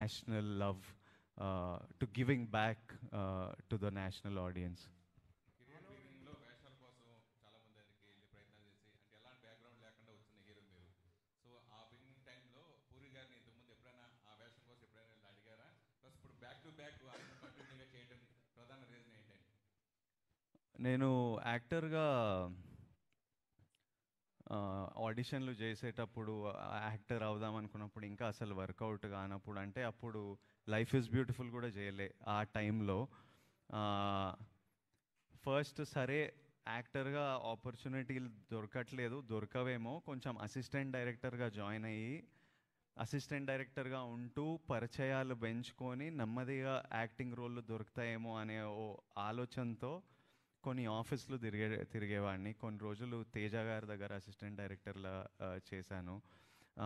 national love, uh, to giving back uh, to the national audience. Career బిగినింగ్లో వేషాల కోసం చాలా మంది దగ్గరికి వెళ్ళి ప్రయత్నాలు చేసి అంటే ఎలాంటి బ్యాక్గ్రౌండ్ లేకుండా వచ్చిన హీరో మీరు సో ఆ బిగినింగ్ టైంలో పూరి గారిని ఇంతకుముందు ఎప్పుడైనా ఆ వేషం కోసం ఎప్పుడైనా వెళ్ళి అడిగారా ప్లస్ ఇప్పుడు బ్యాక్ టు బ్యాక్ ఆయన కంటిన్యూగా చేయడం ప్రధాన రీజన్ ఏంటంటే నేను యాక్టర్గా ఆడిషన్లు చేసేటప్పుడు యాక్టర్ అవుదాం అనుకున్నప్పుడు ఇంకా అసలు వర్కౌట్ కానప్పుడు అంటే అప్పుడు లైఫ్ ఇస్ బ్యూటిఫుల్ కూడా చేయలే ఆ టైంలో ఫస్ట్ సరే యాక్టర్గా ఆపర్చునిటీలు దొరకట్లేదు దొరకవేమో కొంచెం అసిస్టెంట్ డైరెక్టర్గా జాయిన్ అయ్యి అసిస్టెంట్ డైరెక్టర్గా ఉంటూ పరిచయాలు పెంచుకొని నెమ్మదిగా యాక్టింగ్ రోళ్ళు దొరుకుతాయేమో అనే ఓ ఆలోచనతో కొన్ని ఆఫీసులు తిరిగే తిరిగేవాడిని కొన్ని రోజులు తేజ గారి దగ్గర అసిస్టెంట్ డైరెక్టర్లా ఆ, చేశాను ఆ,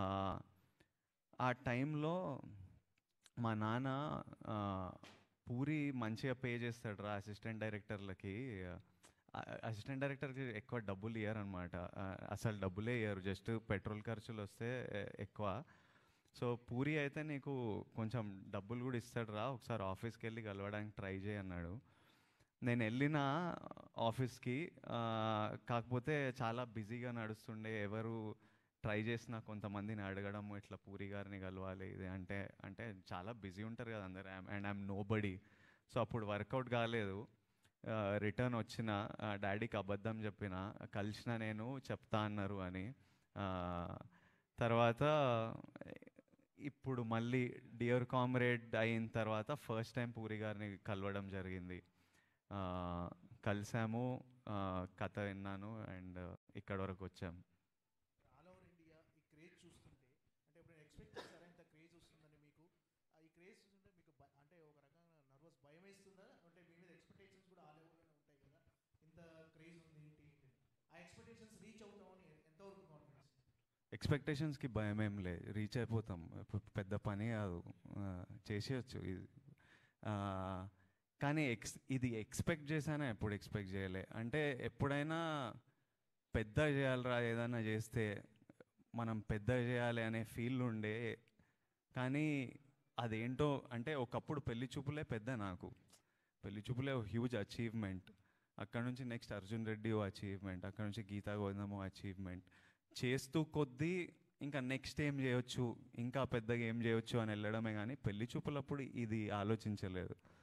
ఆ టైంలో మా నాన్న ఆ, పూరి మంచిగా పే చేస్తాడు రా అసిస్టెంట్ డైరెక్టర్లకి అసిస్టెంట్ డైరెక్టర్కి ఎక్కువ డబ్బులు ఇయ్యరు అనమాట అసలు డబ్బులే ఇయ్యరు జస్ట్ పెట్రోల్ ఖర్చులు వస్తే ఎ- ఎక్కువ సో పూరి అయితే నీకు కొంచెం డబ్బులు కూడా ఇస్తాడు రా ఒకసారి ఆఫీస్కి వెళ్ళి కలవడానికి ట్రై చేయి అన్నాడు నేను వెళ్ళిన ఆఫీస్కి ఆ, కాకపోతే చాలా బిజీగా నడుస్తుండే ఎవరు ట్రై చేసిన కొంతమందిని అడగడం ఇట్లా పూరి గారిని కలవాలి ఇది అంటే అంటే చాలా బిజీ ఉంటారు కదా అందరు and I'm nobody so అప్పుడు వర్కౌట్ కాలేదు రిటర్న్ వచ్చిన డాడీకి అబద్ధం చెప్పిన కలిసిన నేను చెప్తా అన్నారు అని ఆ, తర్వాత ఇప్పుడు మళ్ళీ డియర్ కామ్రేడ్ అయిన తర్వాత ఫస్ట్ టైం పూరి గారిని కలవడం జరిగింది ఆ, కలిసాము ఆ, కథ విన్నాను అండ్ ఇక్కడ వరకు వచ్చాము ఆల్ ఓవర్ ఇండియా ఈ క్రేజ్ చూస్తుంటే అంటే ఇప్పుడు ఎక్స్పెక్ట్ చేశారా ఇంత క్రేజ్ వస్తుందని మీకు ఆ ఈ క్రేజ్ చూస్తుంటే మీకు భ- అంటే ఒక రకంగా నర్వస్ భయం వేస్తుందా అంటే మీ మీద ఎక్స్పెక్టేషన్స్ కూడా ఆ లెవెల్లోనే ఉంటాయి కదా ఇంత క్రేజ్ ఉంది ఏంటి ఏంటి అని. ఆ ఎక్స్పెక్టేషన్స్ రీచ్ అవుతామని ఎ- ఎంతవరకు కాన్ఫిడెన్స్ ఎక్స్పెక్టేషన్స్కి భయం ఏం లేదు రీచ్ అయిపోతాం ఇప్పుడు పెద్ద పని కాదు ఆ, చేసేయచ్చు ఇది ఆ, కానీ ఎక్స్ ఇది ఎక్స్పెక్ట్ చేశానా ఎప్పుడు ఎక్స్పెక్ట్ చేయలే అంటే ఎప్పుడైనా పెద్ద చేయాలిరా ఏదైనా చేస్తే మనం పెద్ద చేయాలి అనే ఫీల్ ఉండే కానీ అదేంటో అంటే ఒకప్పుడు పెళ్లి చూపులే పెద్ద నాకు పెళ్లి చూపులే హ్యూజ్ అచీవ్మెంట్ అక్కడ నుంచి నెక్స్ట్ అర్జున్ రెడ్డి ఓ అచీవ్మెంట్ అక్కడ నుంచి గీతా గోవిందం ఓ అచీవ్మెంట్ చేస్తూ కొద్దీ ఇంకా నెక్స్ట్ ఏం చేయొచ్చు ఇంకా పెద్దగా ఏం చేయొచ్చు అని వెళ్ళడమే కానీ పెళ్లి చూపులప్పుడు ఇది ఆలోచించలేదు